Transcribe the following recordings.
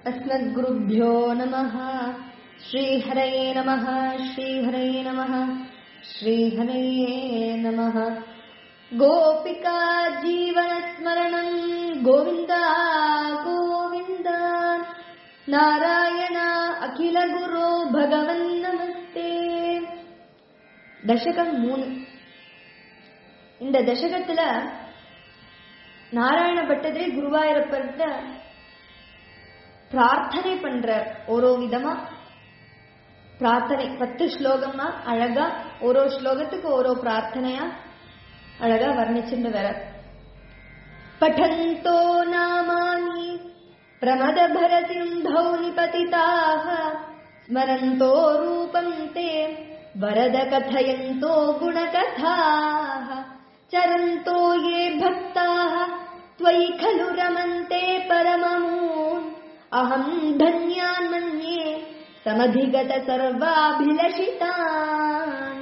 अस्मद्गुरुभ्यो नमः श्रीहरये नमः श्रीहरये नमः श्रीहरये नमः गोपिका जीवनस्मरणं गोविन्द गोविन्द नारायण अखिलगुरो भगवन् नमस्ते தசகம் மூணு இந்த தசகத்துல நாராயண பட்டதிரி குருவாயூரப்பர்கிட்ட பிரார்த்தனை பண்ற ஓரோ விதமா பிரார்த்தனை பத்து ஸ்லோகமா அழகா ஓரோ ஸ்லோகத்துக்கு ஓரோ பிரார்த்தனையா அழகா வர்ணிச்சுட்டு வர பட்டந்தோ நாமானி பிரமத பரசிந்தௌ நிபதிதாக ஸ்மரந்தோ ரூபம் தே वरद कथयन्तो गुणकथाः चरन्तो ये भक्ताः त्वयि खलु रमन्ते परममून् अहम् धन्यान् मन्ये समधिगत सर्वाभिलषितान्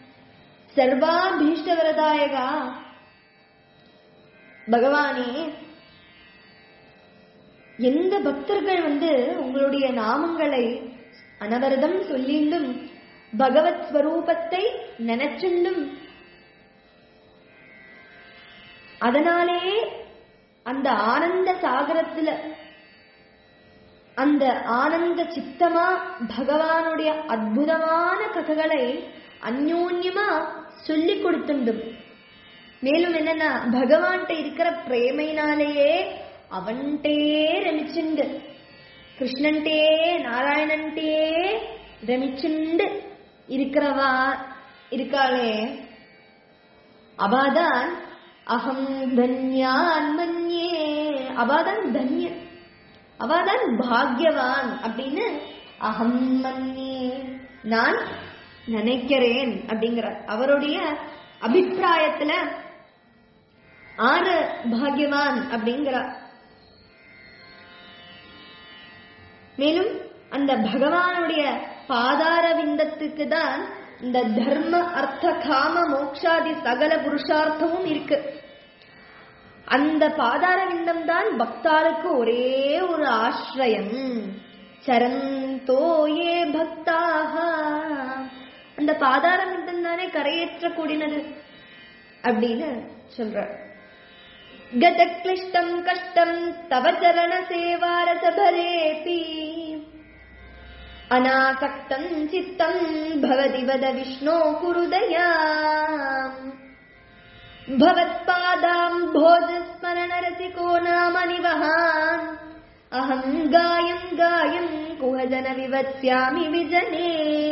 सर्वाभीष्टवरदायगा பகவானே எந்த பக்தர்கள் வந்து உங்களுடைய நாமங்களை அனவரதம் சொல்லிண்டும் பகவத் ஸ்வரூபத்தை நினைச்சுண்டும் அதனாலே அந்த ஆனந்த சாகரத்துல அந்த ஆனந்த சித்தமா பகவானுடைய அற்புதமான கதைகளை அந்யோன்யமா சொல்லி கொடுத்துண்டும் மேலும் என்னன்னா பகவான்கிட்ட இருக்கிற பிரேமையினாலேயே அவன்கிட்டே ரமிச்சுண்டு கிருஷ்ணன்டே நாராயணன்டே ரமிச்சுண்டு இருக்கிறவா இருக்காளே அவாதான் அகம் தன்யான் மன்யே அவாதான் தன்யன் அவாதான் பாக்யவான் அப்படின்னு அகம் மன்யே நான் நினைக்கிறேன் அப்படிங்கிறார் அவருடைய அபிப்பிராயத்துல ஆறு பாக்யவான் அப்படிங்கிறார் மேலும் அந்த பகவானுடைய பாதார விந்தத்துக்கு தான் இந்த தர்ம அர்த்த காம மோக்ஷாதி சகல புருஷார்த்தமும் இருக்கு அந்த பாதார விந்தம் தான் பக்தாளுக்கு ஒரே ஒரு ஆசிரயம் சரந்தோ ஏ பக்தாக அந்த பாதார விந்தம் தானே கரையேற்ற கூடினது அப்படின்னு சொல்ற கதக்லிஷ்டம் கஷ்டம் தவ சரண சேவாரசபரேபி अनासक्तम् चित्तम् भवति वद विष्णो कुरुदया भवत्पादाम् भोजस्मरणरसिको नाम निवहान् अहम् गायम् गायम् कुहजन विवत्स्यामि विजने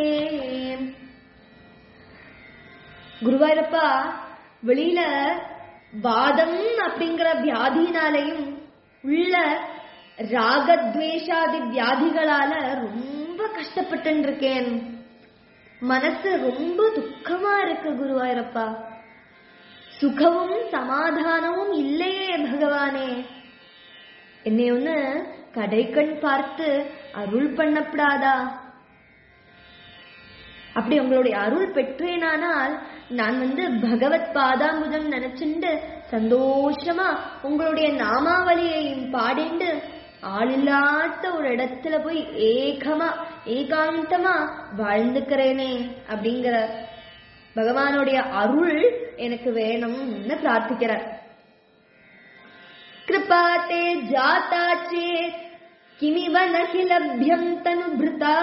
குருவாயூரப்பா வெளியில வாதம் அப்படிங்கிற வியாதினாலையும் உள்ள ராகத்வேஷாதி வியாதிகளால ரொம்ப கஷ்டப்பட்டு இருக்கேன் மனசு ரொம்ப துக்கமா இருக்கு குருவாயூரப்பா சுகமும் சமாதானமும் இல்லையே பகவானே என்னை ஒண்ணு கடைக்கண் பார்த்து அருள் பண்ணப்படாதா அப்படி உங்களுடைய அருள் பெற்றேனானால் நான் வந்து பகவத் பாதாம்புதம் நினைச்சுண்டு சந்தோஷமா உங்களுடைய நாமாவளியையும் பாடிண்டு ஆளில்லாத ஒரு இடத்துல போய் ஏகமா ஏகாந்தமா வாழ்ந்துக்கிறேனே அப்படிங்கிற பகவானுடைய அருள் எனக்கு வேணும்னு பிரார்த்திக்கிறார் கிருபாத்தே ஜாதா சேத் கிமிவ நகி லப்யம் தனுபிருதா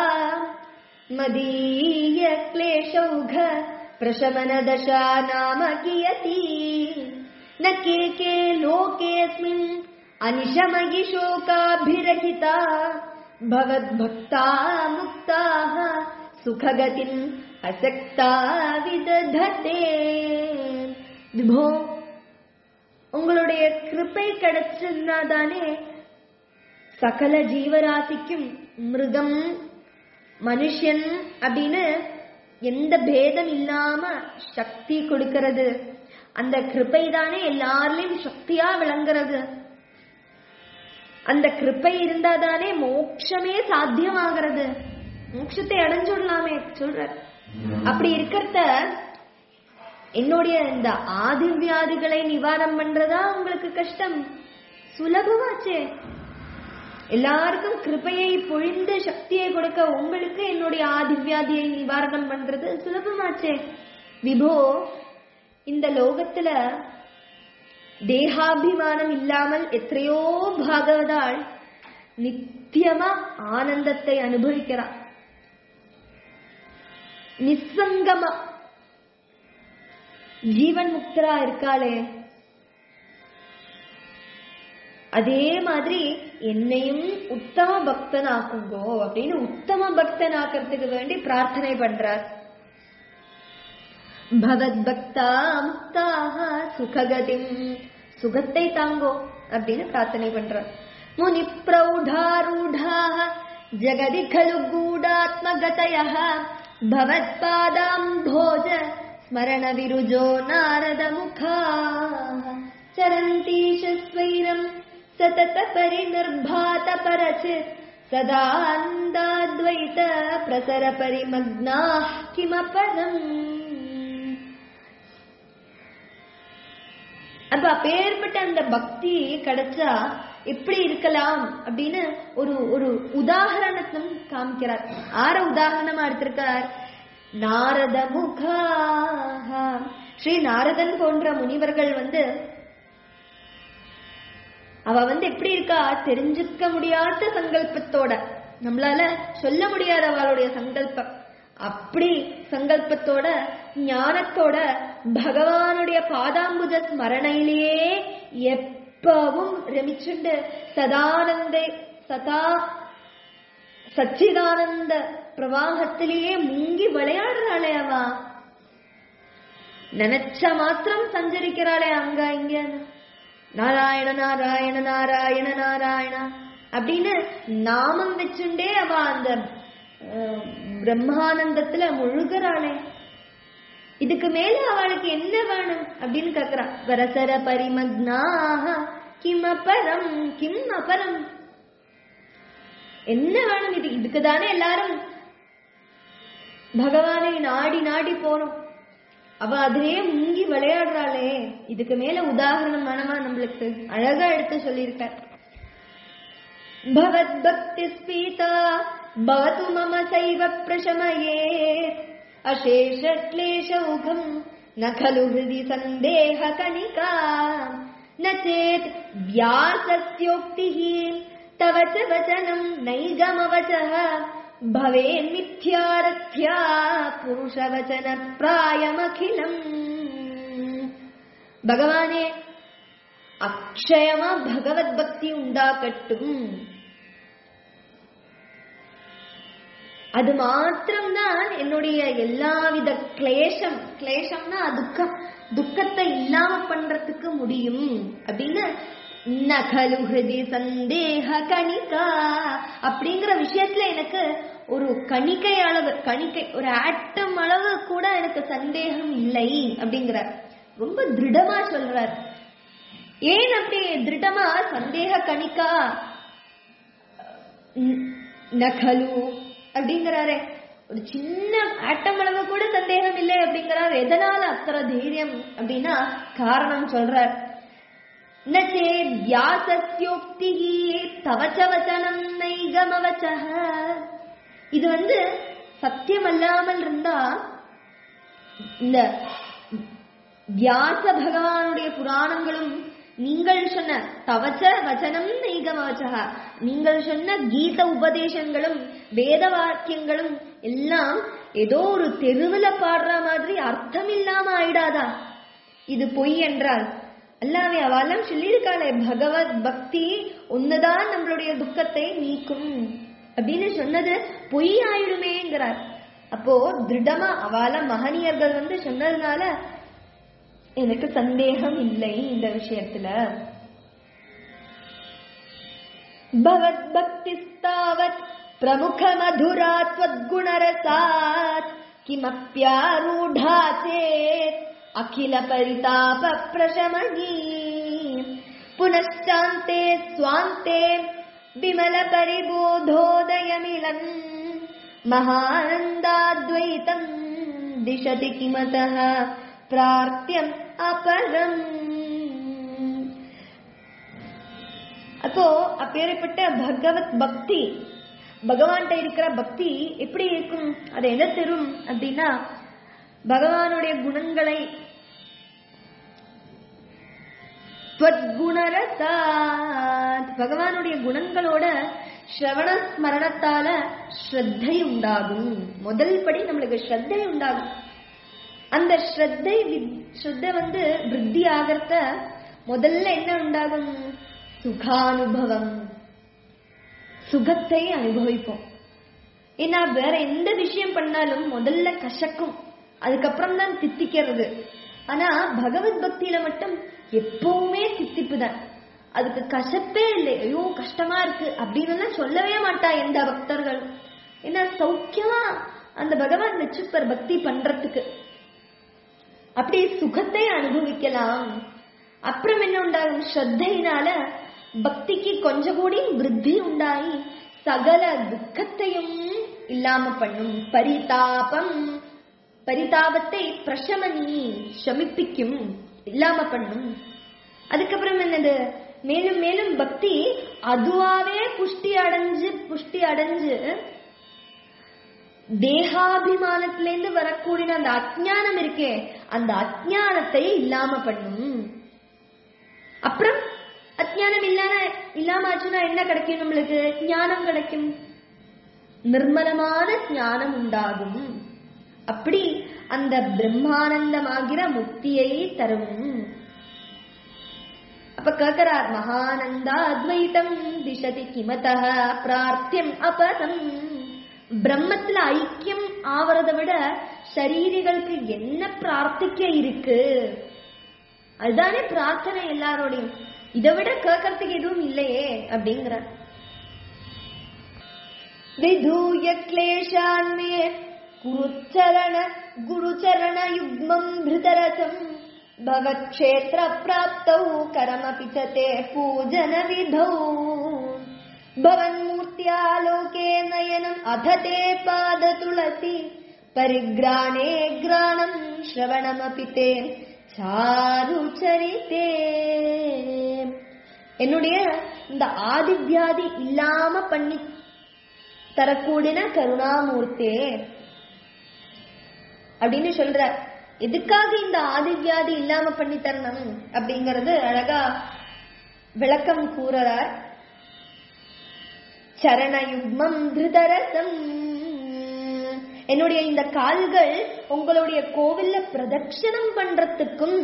மதீய क्लेशौघ प्रशमन दशा नाम कियती न के के लोकेऽस्मिन् अनिशमयि शोकाभिरहिता भवद्भक्ता मुक्ताः सुखगतिम् असक्ता விததே விபோ உங்களுடைய கிருப்பை கிடைச்சிருந்தா தானே சகல ஜீவராசிக்கும் மிருகம் மனுஷன் அப்படின்னு எந்த பேதம் இல்லாம சக்தி கொடுக்கிறது அந்த கிருப்பை தானே எல்லாரிலும் சக்தியா விளங்குறது அந்த கிருப்பை இருந்தா தானே மோட்சமே சாத்தியமாகிறது மோட்சத்தை அடைஞ்சுடலாமே சொல்ற அப்படி இருக்கிறத என்னுடைய இந்த ஆதி வியாதிகளை நிவாரணம் பண்றதா உங்களுக்கு கஷ்டம் சுலபமாச்சே எல்லாருக்கும் கிருபையை பொழிந்து சக்தியை கொடுக்க உங்களுக்கு என்னுடைய ஆதிவியாதியை நிவாரணம் பண்றது சுலபமாச்சே விபோ இந்த லோகத்துல தேகாபிமானம் இல்லாமல் எத்தனையோ பாகவதாள் நித்தியமா ஆனந்தத்தை அனுபவிக்கிறார் நிசங்கமா ஜீவன் முக்தரா இருக்காளே அதே மாதிரி என்னையும் உத்தம பக்தனாக்குங்கோ அப்படின்னு உத்தம பக்தனாக்கிறதுக்கு வேண்டி பிரார்த்தனை பண்றார் பகவத் பக்தா முக்தாக சுககதிம் சுகத்தை தாங்கோ அப்படின்னு பிரார்த்தனை பண்றார் முனி பிரௌಢாரூಢாः ஜகதி खलु गूढात्मगतयः भवत्पादाम्भोज स्मरणविरुजो नारदमुखाः चरन्तीश स्वैरम् सततपरिनिर्भातपरचित् सदानन्दाद्वैत प्रसरपरिमग्नाः किमपरम् அப்ப அப்பேற்பட்ட அந்த பக்தி கிடைச்சா எப்படி இருக்கலாம் அப்படின்னு ஒரு ஒரு உதாரணத்தும் காமிக்கிறார் ஆற உதாரணமா எடுத்திருக்கார் நாரத முகாக ஸ்ரீ நாரதன் போன்ற முனிவர்கள் வந்து அவ வந்து எப்படி இருக்கா தெரிஞ்சுக்க முடியாத சங்கல்பத்தோட நம்மளால சொல்ல முடியாத அவளுடைய சங்கல்பம் அப்படி சங்கல்பத்தோட ஞானத்தோட பகவானுடைய பாதாம்புஜ ஸ்மரணையிலேயே எப்பவும் ரமிச்சுண்டு சதானந்தே சதா சச்சிதானந்த பிரவாகத்திலேயே முங்கி விளையாடுறாளே அவ நினைச்ச மாத்திரம் சஞ்சரிக்கிறாளே அங்க இங்க நாராயண நாராயண நாராயண நாராயண அப்படின்னு நாமம் வச்சுண்டே அவ அந்த அஹ், பிரம்மானந்தத்துல முழுகிறாளே இதுக்கு மேல அவளுக்கு என்ன வேணும் அப்படின்னு கேக்குறா வரசர பரிமக்னாக கிம் அபரம் கிம் அபரம் என்ன வேணும் இது இதுக்கு தானே எல்லாரும் பகவானை நாடி நாடி போறோம் அவ அதிலே முங்கி விளையாடுறாளே இதுக்கு மேல உதாரணம் வேணுமா நம்மளுக்கு அழகா எடுத்து சொல்லியிருக்கார் பவத் பக்தி ஸ்பீதா பவது மம சைவ பிரசமயே அசேஷ क्लेश உகம் ந खलु हृदि सन्देह कणिका न चेत् व्यासस्योक्तिः तव च वचनं नैगमवचः भवेन्मिथ्यारथ्या पुरुषवचनप्रायमखिलम् பகவானே அக்ஷயமா பகவத் பக்தி உண்டாக்கட்டும் அது மாத்திரம்தான் என்னுடைய எல்லாவித கிளேஷம் கிளேஷம்னா துக்கம் துக்கத்தை இல்லாம பண்றதுக்கு முடியும் அப்படின்னு நகலு ஹிருதி சந்தேக கணிகா அப்படிங்கிற விஷயத்துல எனக்கு ஒரு கணிக்கை அளவு கணிக்கை ஒரு ஆட்டம் அளவு கூட எனக்கு சந்தேகம் இல்லை அப்படிங்கிறார் ரொம்ப திருடமா சொல்றார் ஏன் அப்படி திருடமா சந்தேக கணிக்கா ந- நகலு அப்படிங்கிறாரே ஒரு சின்ன ஆட்டம் அளவு கூட சந்தேகம் இல்லை அப்படிங்கிறார் எதனால அத்தனை தைரியம் அப்படின்னா காரணம் சொல்றார் நச்சே வியாசஸ்யோக்தி தவச்ச வச்சனம் நைகமவச்சக இது வந்து சத்தியம் அல்லாமல் இருந்தா இந்த வியாச பகவானுடைய புராணங்களும் நீங்கள் சொன்ன தவச்ச வச்சனம் நைகமவச்சக நீங்கள் சொன்ன கீத உபதேசங்களும் வேத வாக்கியங்களும் எல்லாம் ஏதோ ஒரு தெருவுல பாடுற மாதிரி அர்த்தம் இல்லாம ஆயிடாதா இது பொய் என்றால் அல்லாவே அவெல்லாம் சொல்லியிருக்காளே பகவத் பக்தி ஒண்ணுதான் நம்மளுடைய துக்கத்தை நீக்கும் அப்படின்னு சொன்னது பொய் ஆயிடுமேங்கிறார் அப்போ திருடமா அவால மகனியர்கள் வந்து சொன்னதுனால எனக்கு சந்தேகம் இல்லை இந்த விஷயத்துல பவத் பக்திஸ்தாவத் பிரமுக மதுரா त्वद्गुणरसात् किमप्यारूढा चेत् अखिल परिताप प्रशमनी पुनश्चान्ते स्वान्ते विमल परिबोधोदयमिलन् महानन्दाद्वैतम् दिशति किमतः प्रार्थ्यम् अपरम् அப்போ அப்பேற்பட்ட பகவத் பக்தி பகவான்கிட்ட இருக்கிற பக்தி எப்படி இருக்கும் அது எதை தரும் அப்படின்னா பகவானுடைய குணங்களை துவத்குணரசாத் பகவானுடைய குணங்களோட ஸ்ரவண ஸ்மரணத்தால ஸ்ரத்தை உண்டாகும் முதல் படி நம்மளுக்கு ஸ்ரத்தை உண்டாகும் அந்த ஸ்ரத்தை வி- ஸ்ரத்தை வந்து விருத்தி ஆகிறத முதல்ல என்ன உண்டாகும் சுகானுபவம் சுகத்தை அனுபவிப்போம் ஏன்னா வேற எந்த விஷயம் பண்ணாலும் முதல்ல கசக்கும் அதுக்கப்புறம் தான் தித்திக்கிறது ஆனா பகவத் பக்தியில மட்டும் எப்பவுமே தித்திப்பு தான் அதுக்கு கசப்பே இல்லை ஐயோ கஷ்டமா இருக்கு அப்படின்னு எல்லாம் சொல்லவே மாட்டா எந்த பக்தர்களும் ஏன்னா சௌக்கியமா அந்த பகவான் வச்சுப்பர் பக்தி பண்றதுக்கு அப்படி சுகத்தை அனுபவிக்கலாம் அப்புறம் என்ன உண்டாகும் ஸ்ரத்தையினால பக்திக்கு கொஞ்சம் கூடி விருத்தி உண்டாகி சகல துக்கத்தையும் இல்லாம பண்ணும் பரிதாபம் பரிதாபத்தை பிரசமனி சமிப்பிக்கும் இல்லாம பண்ணும் அதுக்கப்புறம் என்னது மேலும் மேலும் பக்தி அதுவாவே புஷ்டி அடைஞ்சு புஷ்டி அடைஞ்சு தேகாபிமானத்திலேருந்து வரக்கூடிய அந்த அஜ்ஞானம் இருக்கே அந்த அஜ்ஞானத்தை இல்லாம பண்ணும் அப்புறம் அஜ்ஞானம் இல்லாம இல்லாம ஆச்சுன்னா என்ன கிடைக்கும் நம்மளுக்கு ஞானம் கிடைக்கும் நிர்மலமான ஞானம் உண்டாகும் அப்படி அந்த பிரம்மானந்தமாகிற முக்தியை தரும் அப்ப கேக்குறார் மகானந்தா அத்வைதம் திசதி கிமதः பிரார்த்தியம் அபதம் பிரம்மத்துல ஐக்கியம் ஆவறதை விட சரீரிகளுக்கு என்ன பிரார்த்திக்க இருக்கு அதுதானே பிரார்த்தனை எல்லாரோடையும் இதை விட கேட்கறதுக்கு எதுவும் இல்லையே அப்படிங்கிறார் विधूय क्लेशान्मे गुरुचरण गुरुचरणयुग्मम् धृतरसम् भवत्क्षेत्रप्राप्तौ करमपि च ते पूजनविधौ भवन्मूर्त्यालोके नयनम् अथ ते पादतुलसी परिग्राणे ग्राणम् श्रवणमपि ते சாருச்சரித்தே என்னுடைய இந்த ஆதிவியாதி இல்லாம பண்ணி தரக்கூடின கருணாமூர்த்தே அப்படின்னு சொல்ற எதுக்காக இந்த ஆதிவியாதி இல்லாம பண்ணி தரணும் அப்படிங்கறது அழகா விளக்கம் கூறுறார் சரணயுக்மம் திருதரசம் என்னுடைய இந்த கால்கள் உங்களுடைய கோவில்ல பிரதட்சணம் பண்றதுக்கும்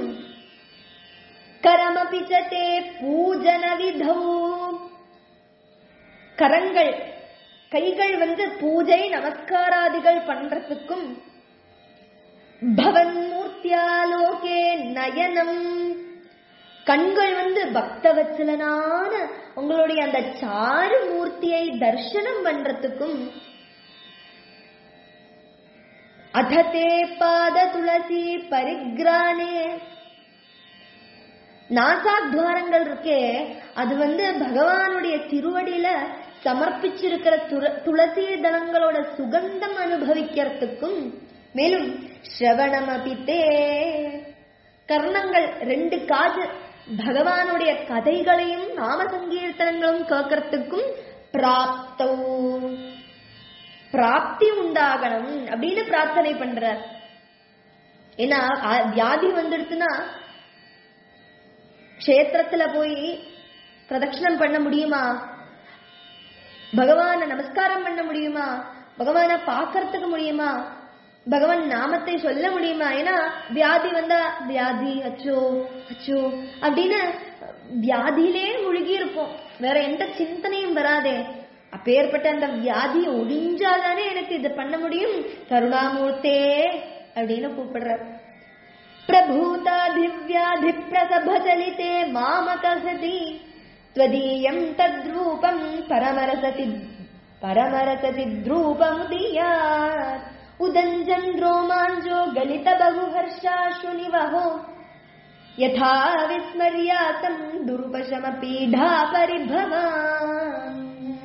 கரமபிச்சதே பூஜன விதௌ கரங்கள் கைகள் வந்து பூஜை நமஸ்காராதிகள் பண்றதுக்கும் பவன் மூர்த்தியாலோகே நயனம் கண்கள் வந்து பக்தவத்சலனான உங்களுடைய அந்த சாரு மூர்த்தியை தர்சனம் பண்றதுக்கும் அததே பாத துளசி பரிக்ரானே நாசாத்வாரங்கள் இருக்கே அது வந்து பகவானுடைய திருவடியில சமர்ப்பிச்சிருக்கிற துர- துளசி தளங்களோட சுகந்தம் அனுபவிக்கிறதுக்கும் மேலும் ஸ்ரவணம் அபித்தே கர்ணங்கள் ரெண்டு காது பகவானுடைய கதைகளையும் நாம சங்கீர்த்தனங்களும் கேட்கறதுக்கும் பிராப்தௌ பிராப்தி உண்டாகணும் அப்படின்னு பிரார்த்தனை பண்றார் ஏன்னா ஆ- வியாதி வந்துடுச்சுன்னா க்ஷேத்திரத்துல போய் பிரதட்சணம் பண்ண முடியுமா பகவான நமஸ்காரம் பண்ண முடியுமா பகவானை பார்க்கறதுக்கு முடியுமா பகவான் நாமத்தை சொல்ல முடியுமா ஏன்னா வியாதி வந்தா வியாதி அச்சோ அச்சோ அப்படின்னு வியாதியிலே முழுகி இருப்போம் வேற எந்த சிந்தனையும் வராதே அப்பேற்பட்ட அந்த வியாதி ஒழிஞ்சாதானே எனக்கு இது பண்ண முடியும் கருணாமூர்த்தே அப்படின்னு கூப்பிடுறார் प्रभूताधिव्याधिप्रसभचलिते मामकसति त्वदीयम् तद्रूपम् परमरसति परमरसति द्रूपमुदीयात् उदञ्जन् रोमाञ्जो गलित बहुहर्षाशुनिवहो यथा विस्मर्यातम् दुरुपशमपीढा परिभवाम्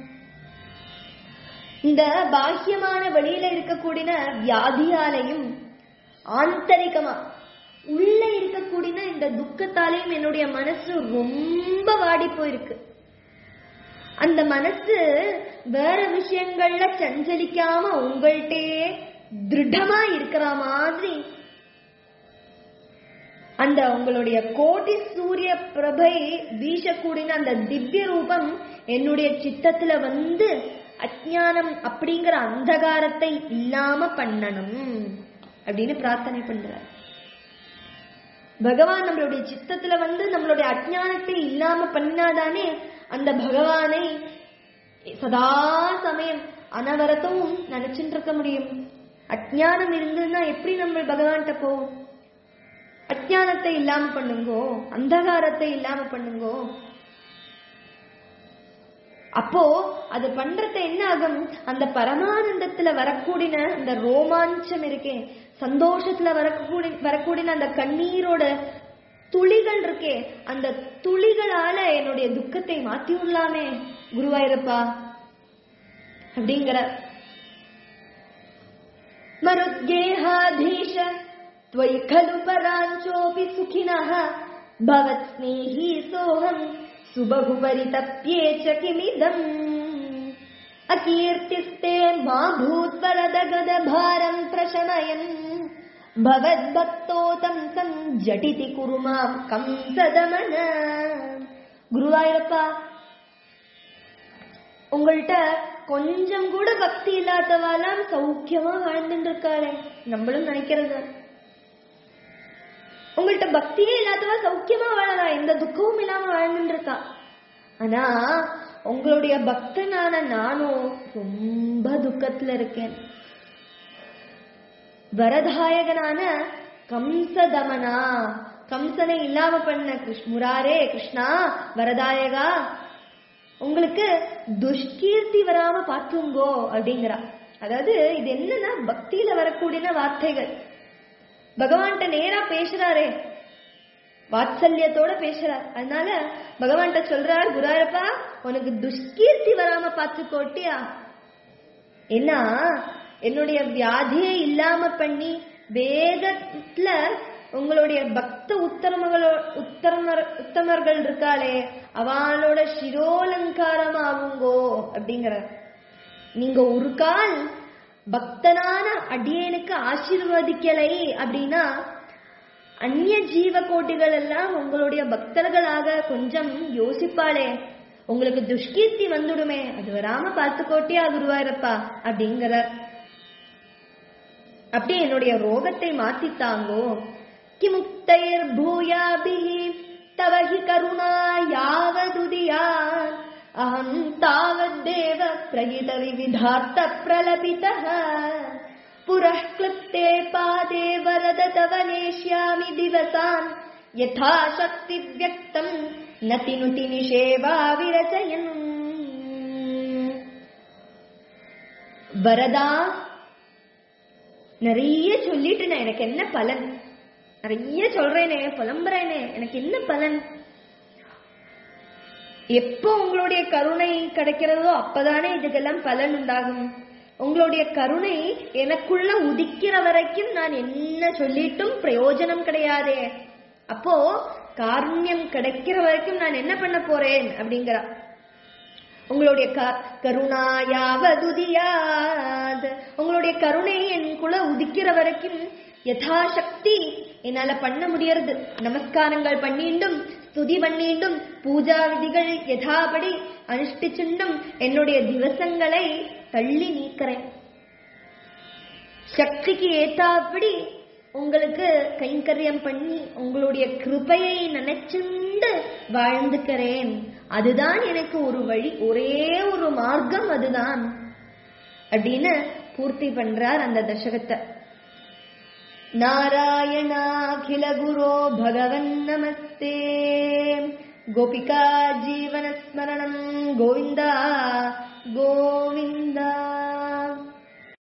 இந்த பாஹ்யமான வெளியில இருக்கக்கூடிய வியாதியாலையும் ஆந்தரிகமா உள்ள இருக்கக்கூடிய இந்த துக்கத்தாலையும் என்னுடைய மனசு ரொம்ப வாடி போயிருக்கு அந்த மனசு வேற விஷயங்கள்ல சஞ்சலிக்காம உங்கள்கிட்டே திருடமா இருக்கிற மாதிரி அந்த உங்களுடைய கோடி சூரிய பிரபை வீசக்கூடின அந்த திவ்ய ரூபம் என்னுடைய சித்தத்துல வந்து அஜ்ஞானம் அப்படிங்கிற அந்தகாரத்தை இல்லாம பண்ணணும் அப்படின்னு பிரார்த்தனை பண்றார் பகவான் நம்மளுடைய சித்தத்துல வந்து நம்மளுடைய அஜ்ஞானத்தை இல்லாம பண்ணாதானே அந்த பகவானை சதா சமயம் அனவரத்தமும் நினைச்சுட்டு இருக்க முடியும் அஜ்ஞானம் இருந்ததுன்னா எப்படி நம்ம பகவான்கிட்ட போவோம் அஜ்ஞானத்தை இல்லாம பண்ணுங்கோ அந்தகாரத்தை இல்லாம பண்ணுங்கோ அப்போ அது பண்றது என்ன ஆகும் அந்த பரமானந்தத்துல வரக்கூடின அந்த ரோமாஞ்சம் இருக்கே சந்தோஷத்துல வரக்கூடிய வரக்கூடிய அந்த கண்ணீரோட துளிகள் இருக்கே அந்த துளிகளால என்னுடைய துக்கத்தை மாத்தி விடலாமே குருவாயிருப்பா அப்படிங்கிற மருத்கேஹாதீஷ त्वयि खलु पराञ्चोऽपि सुखिनः भवत्स्नेही सोऽहम् सुबहु परितप्ये च किमिदम् अकीर्तिस्ते मा भूत्वरदगदभारम् प्रशमयन् भवद्भक्तोतं तं जटिति कुरु माम् कंसदमन குருவாயூரப்பா உங்கள்கிட்ட கொஞ்சம் கூட பக்தி இல்லாதவாலாம் சௌக்கியமா வாழ்ந்துட்டு இருக்காளே நம்மளும் நினைக்கிறது உங்கள்கிட்ட பக்தியே இல்லாதவா சௌக்கியமா வாழறா எந்த துக்கமும் இல்லாம வாழ்ந்துட்டு இருக்கா ஆனா உங்களுடைய பக்தனான நானும் ரொம்ப துக்கத்துல இருக்கேன் வரதாயகனான கம்சதமனா கம்சனை இல்லாம பண்ண கிருஷ் முராரே கிருஷ்ணா வரதாயகா உங்களுக்கு துஷ்கீர்த்தி வராம பாத்துங்கோ அப்படிங்கிறா அதாவது இது என்னன்னா பக்தியில வரக்கூடிய வார்த்தைகள் பகவான்கிட்ட நேரா பேசுறாரே வாத்சல்யத்தோட பேசுறார் அதனால பகவான்கிட்ட சொல்றார் குராரப்பா உனக்கு துஷ்கீர்த்தி வராம பார்த்துக்கோட்டியா ஏன்னா என்னுடைய வியாதியை இல்லாம பண்ணி வேதத்துல உங்களுடைய பக்த உத்தரமகளோ உத்தரமர் உத்தமர்கள் இருக்காளே அவளோட சிரோலங்காரம் ஆகுங்கோ அப்படிங்கிற நீங்க ஒரு கால் பக்தனான அடியேனுக்கு ஆசீர்வதிக்கலை அப்படின்னா அந்நிய ஜீவ கோட்டிகள் எல்லாம் உங்களுடைய பக்தர்களாக கொஞ்சம் யோசிப்பாளே உங்களுக்கு துஷ்கீர்த்தி வந்துடுமே அது வராம பார்த்து கோட்டியா குருவாயிரப்பா அப்படிங்கிற அப்படி என்னுடைய ரோகத்தை மாத்தித்தாங்கோ கிமுக்தைர் பூயாபிஹி தவ ஹி கருணா யாவதுதியான் அஹம் தாவத்தேவ பிரகித விவிதார்த்த பிரலபிதः पुरः क्लृप्ते पादे वरद तव नेष्यामि दिवसान् यथा शक्तिव्यक्तम् नतिनुति निषेवा विरचयन् வரதா நிறைய சொல்லிட்டுனே எனக்கு என்ன பலன் நிறைய சொல்றேனே புலம்புறேனே எனக்கு என்ன பலன் எப்போ உங்களுடைய கருணை கிடைக்கிறதோ அப்பதானே இதுக்கெல்லாம் பலன் உண்டாகும் உங்களுடைய கருணை எனக்குள்ள உதிக்கிற வரைக்கும் நான் என்ன சொல்லிட்டும் பிரயோஜனம் கிடையாதே அப்போ காருண்யம் கிடைக்கிற வரைக்கும் நான் என்ன பண்ண போறேன் அப்படிங்கிறா உங்களுடைய கருணாயாவதுதியாத் உங்களுடைய கருணை எனக்குள்ள உதிக்கிற வரைக்கும் யதாசக்தி என்னால பண்ண முடியறது நமஸ்காரங்கள் பண்ணிண்டும் ஸ்துதி பண்ணிண்டும் பூஜா விதிகள் யதாபடி அனுஷ்டிச்சுண்டும் என்னுடைய திவசங்களை தள்ளி நீக்கிறேன் சக்திக்கு ஏத்தாப்படி உங்களுக்கு கைங்கரியம் பண்ணி உங்களுடைய கிருபையை நினைச்சுண்டு வாழ்ந்துக்கிறேன் அதுதான் எனக்கு ஒரு வழி ஒரே ஒரு மார்க்கம் அதுதான் அப்படின்னு பூர்த்தி பண்றார் அந்த தசகத்தை நாராயணாகில குரோ பகவன் நமஸ்தே கோபிகா ஜீவனஸ்மரணம் கோவிந்தா கோவிந்தா